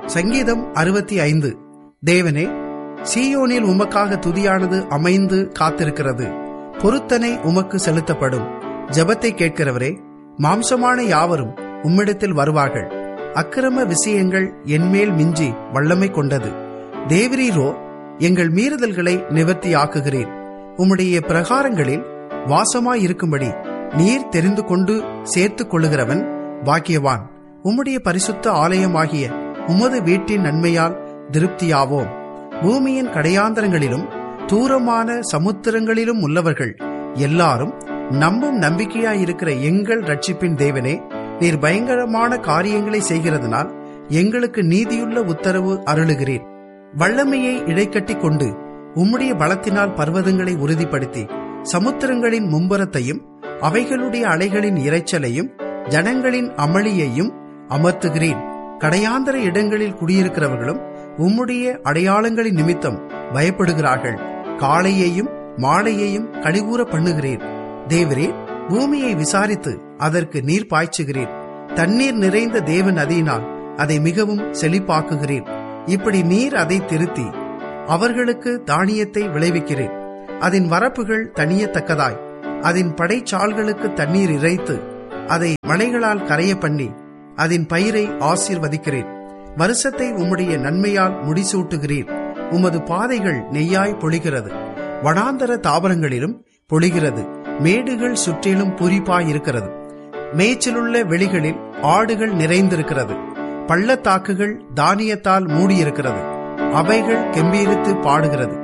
சங்கீதம் அறுபத்தி ஐந்து தேவனே சீயோனில் உமக்காக துதியானது அமைந்து காத்திருக்கிறது பொருத்தனை உமக்கு செலுத்தப்படும் ஜெபத்தை கேட்கிறவரே மாம்சமான யாவரும் உம்மிடத்தில் வருவார்கள் அக்கிரம விஷயங்கள் என்மேல் மிஞ்சி வல்லமை கொண்டது தேவரீரோ எங்கள் மீறுதல்களை நிவர்த்தியாக்குகிறீர் உம்முடைய பிரகாரங்களில் வாசமாயிருக்கும்படி நீர் தெரிந்து கொண்டு சேர்த்துக் கொள்ளுகிறவன் பாக்கியவான் உம்முடைய பரிசுத்த ஆலயமாகிய உமது வீட்டின் நன்மையால் திருப்தியாவோம் பூமியின் கடையாந்தரங்களிலும் தூரமான சமுத்திரங்களிலும் உள்ளவர்கள் எல்லாரும் நம்பும் நம்பிக்கையாயிருக்கிற எங்கள் ரட்சிப்பின் தேவனே நீர் பயங்கரமான காரியங்களை செய்கிறதுனால் எங்களுக்கு நீதியுள்ள உத்தரவு அருளுகிறீர் வல்லமையை இடைக்கட்டி கொண்டு உம்முடைய பலத்தினால் பர்வதங்களை உறுதிப்படுத்தி சமுத்திரங்களின் மும்புறத்தையும் அவைகளுடைய அலைகளின் இரைச்சலையும் ஜனங்களின் அமளியையும் அமர்த்துகிறேன் கடையாந்தர இடங்களில் குடியிருக்கிறவர்களும் உம்முடைய அடையாளங்களின் நிமித்தம் பயப்படுகிறார்கள் காளையையும் மாலையையும் கழிகூற பண்ணுகிறேன் தேவரே பூமியை விசாரித்து அதற்கு நீர் பாய்ச்சுகிறீர் தண்ணீர் நிறைந்த தேவ நதியினால் அதை மிகவும் செழிப்பாக்குகிறீர் இப்படி நீர் அதை திருத்தி அவர்களுக்கு தானியத்தை விளைவிக்கிறேன் அதன் வரப்புகள் தனியத்தக்கதாய் அதன் படைச்சால்களுக்கு தண்ணீர் இறைத்து அதை மலைகளால் கரைய பண்ணி அதன் பயிரை ஆசீர்வதிக்கிறேன் வருஷத்தை உம்முடைய நன்மையால் முடிசூட்டுகிறீர் உமது பாதைகள் நெய்யாய் பொழிகிறது வனாந்தர தாவரங்களிலும் பொழிகிறது மேடுகள் சுற்றிலும் பூரிப்பாயிருக்கிறது மேய்ச்சலுள்ள வெளிகளில் ஆடுகள் நிறைந்திருக்கிறது பள்ளத்தாக்குகள் தானியத்தால் மூடியிருக்கிறது அவைகள் கெம்பீரித்து பாடுகிறது